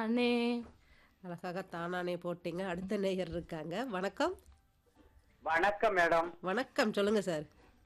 அண்ணே அழகாக தானானே போட்டீங்க அடுத்த நேயர் இருக்காங்க வணக்கம் வணக்கம் மேடம் வணக்கம் சொல்லுங்க சார்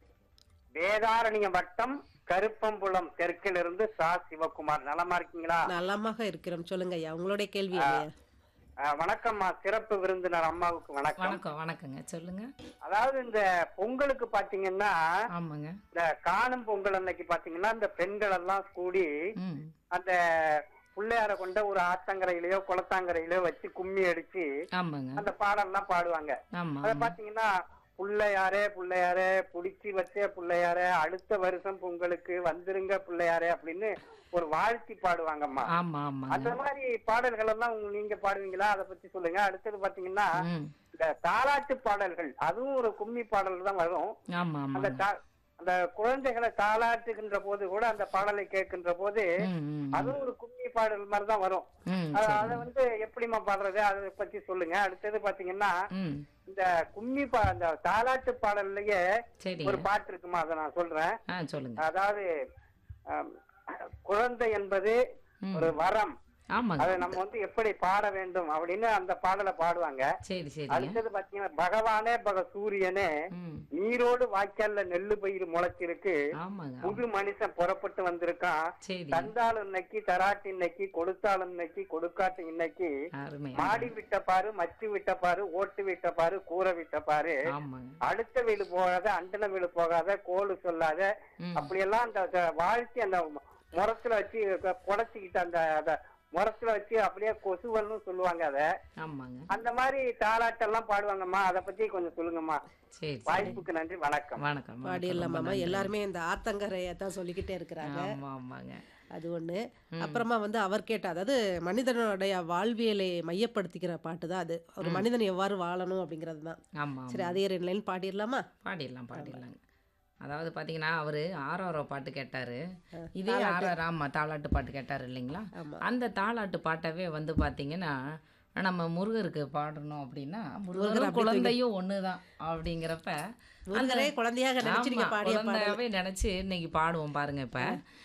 வேதாரண்யம் வட்டம் கருப்பம்புலம் தெற்கிலிருந்து சா சிவகுமார் நலமா இருக்கீங்களா நலமாக இருக்கிறோம் சொல்லுங்க ஐயா உங்களுடைய கேள்வி இல்லையா அஹ், வணக்கம்மா சிறப்பு விருந்தினர் அம்மாவுக்கு வணக்கம் வணக்கம் வணக்கங்க சொல்லுங்க அதாவது இந்த பொங்கலுக்கு பாத்தீங்கன்னா ஆமாங்க இந்த காணும் பொங்கல் அன்னைக்கு பாத்தீங்கன்னா இந்த பெண்கள் எல்லாம் கூடி ம் அந்த பிள்ளையார கொண்ட ஒரு ஆத்தங்கரையிலயோ குளத்தாங்கரையிலயோ வச்சு கும்மி அடிச்சு ஆமாங்க அந்த பாடல்லாம் பாடுவாங்க ஆமா அத பாத்தீங்கன்னா புள்ளையாரே புள்ளையாரே புடிச்சு வச்ச புள்ளையாரே அடுத்த வருஷம் பொங்கலுக்கு வந்துருங்க புள்ளையாரே அப்படின்னு ஒரு வாழ்த்தி பாடுவாங்கம்மா ஆமா ஆமாங்க அந்த மாதிரி பாடல்கள் எல்லாம் உங்க- நீங்க பாடுவீங்களா அதை பத்தி சொல்லுங்க அடுத்தது பாத்தீங்கன்னா ம் இந்த தாலாட்டு பாடல்கள் அதுவும் ஒரு கும்மி பாடல் தான் வரும் ஆமா அந்த ஆமாங்க தா- அந்த குழந்தைகளை தாளாட்டுகின்ற போது கூட அந்த பாடலை கேட்கின்ற போது ம் ம் அதுவும் ஒரு கும்மி பாடல் மாதிரி தான் வரும் ம் அத- சரி அதை வந்து எப்படிம்மா பாடுறது அதை பத்தி சொல்லுங்க அடுத்தது பாத்தீங்கன்னா ம் இந்த கும்மி பா அந்த தாலாட்டு பாடல்லையே சரிங்க ஒரு பாட்டு இருக்குமா அதை நான் சொல்றேன் ஆ சொல்லுங்க அதாவது ஆம், குழந்தை என்பது ம். ஒரு வரம் ஆமாங்க அதை நம்ம வந்து எப்படி பாட வேண்டும் அப்படின்னு அந்த பாடலை பாடுவாங்க சரி சரிங்க அடுத்தது பாத்தீங்கன்னா பகவானே பக சூரியனே ம் நீரோடு வாய்க்கால்ல நெல்லு பயிர் முளைச்சிருக்கு ஆமாங்க புது மனுஷன் புறப்பட்டு வந்திருக்கான் சரி தந்தாலும் இன்னைக்கு தராட்டு இன்னைக்கு கொடுத்தாலும் இன்னைக்கு கொடுக்காட்டு இன்னைக்கு அருமை மாடி விட்ட பாரு மச்சு விட்ட பாரு ஓட்டு விட்ட பாரு கூரை விட்ட பாரு ஆமாங்க அடுத்த வீடு போகாத அண்டன வீடு போகாத கோலு சொல்லாத ம் அப்படியெல்லாம் அந்த அந்த வாழ்த்தி அந்த முரத்துல வச்சு புடைச்சிக்கிட்டு அந்த அந்த முரத்துல வச்சு அப்படியே கொசுவல்னு சொல்லுவாங்க அத ஆமாங்க அந்த மாதிரி தாலாட்டெல்லாம் பாடுவாங்கம்மா அத பத்தி கொஞ்சம் சொல்லுங்கம்மா சரி சரி வாய்ப்புக்கு நன்றி வணக்கம் வணக்கம் பாடி வணக்கம். ரொம்ப இல்லாமாமா நன்றி. எல்லாருமே இந்த ஆத்தங்கரையை தான் சொல்லிக்கிட்டே இருக்கிறாங்க ஆமா ஆமாங்க அது ஒண்ணு அப்புறமா வந்து அவர் கேட்ட அதாவது மனிதனுடைய வாழ்வியலை மையப்படுத்திக்கிற பாட்டு தான் அது ஒரு மனிதன் எவ்வாறு வாழணும் அப்படிங்கிறது தான் ஆமா ஆமா சரி அதே ரெண்டு லைன் பாடிடலாமா பாடிடலாம் பாடிடலாங்க அதாவது பார்த்தீங்கன்னா அவர் ஆறாரோ பாட்டு கேட்டார் இதே ஆறாறு ஆமாம் தாலாட்டு பாட்டு கேட்டார் இல்லைங்களா ஆமா. அந்த தாலாட்டு பாட்டவே வந்து பார்த்தீங்கன்னா நம்ம முருகருக்கு பாடணும் அப்படின்னா முருகர் முருகரும் அப்படி குழந்தையும் ஒன்று தான் அப்படிங்கிறப்ப முருகரே குழந்தையாக நினைச்சு நீங்க ஆமா, பாடிய பாடல் குழந்தையாவே நினைச்சு இன்னைக்கு பாடுவோம் பாருங்க இப்ப